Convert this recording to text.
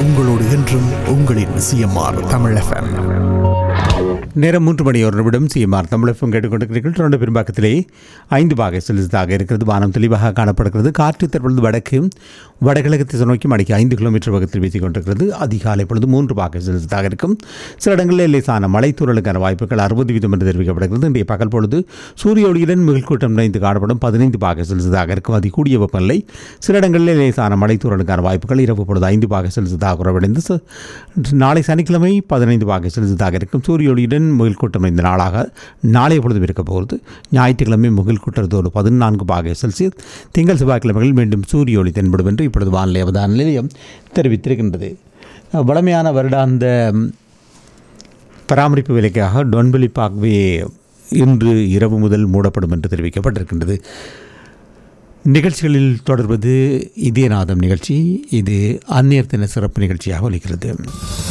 உங்களோடு என்றும் உங்களின் சிஎம்ஆர் தமிழ் எஃப்எம் நேரம் மூன்று மணி ஒரு நிமிடம் சிஎம்ஆர் தமிழகம் கேட்டுக்கொண்டிருக்கிறீர்கள் தொடர்ந்து பெரும்பாக்கத்திலே ஐந்து பாகை செலுத்ததாக இருக்கிறது வானம் தெளிவாக காணப்படுகிறது காற்று தற்பொழுது வடக்கு வடகிழக்கு திசை நோக்கி மணிக்கு ஐந்து கிலோமீட்டர் வேகத்தில் வீசிக் கொண்டிருக்கிறது அதிகாலை பொழுது மூன்று பாகை செலுத்ததாக இருக்கும் சில இடங்களில் லேசான மலைத்தூரலுக்கான வாய்ப்புகள் அறுபது வீதம் என்று தெரிவிக்கப்படுகிறது இன்றைய பகல் பொழுது சூரிய ஒளியுடன் மிகழ்கூட்டம் நிறைந்து காணப்படும் பதினைந்து பாகை செலுத்ததாக இருக்கும் அதி கூடிய வெப்பநிலை சில இடங்களில் லேசான மலைத்தூரலுக்கான வாய்ப்புகள் இரவு பொழுது ஐந்து பாகை செலுத்ததாக குறைவடைந்து ச- நாளை சனிக்கிழமை பதினைந்து பாகை செலுத்ததாக இருக்கும் சூரிய ஒளியுடன் முகில் கூட்டம் இந்த நாளாக நாளைய பொழுது இருக்க போகிறது ஞாயிற்றுக்கிழமை முகில் கூட்டத்தோடு பதினான்கு பாகை செல்சியஸ் திங்கள் செவ்வாய்க்கிழமைகள் மீண்டும் சூரிய ஒளி தென்படும் என்று இப்பொழுது வானிலை அவதான நிலையம் தெரிவித்திருக்கின்றது அஹ், வழமையான வருடாந்த ம், பராமரிப்பு வேலைக்காக டொன்பலி பாக்வே இன்று இரவு முதல் மூடப்படும் என்று தெரிவிக்கப்பட்டிருக்கின்றது நிகழ்ச்சிகளில் தொடர்வது இதயநாதம் நிகழ்ச்சி இது அந்நியர் தின சிறப்பு நிகழ்ச்சியாக ஒலிக்கிறது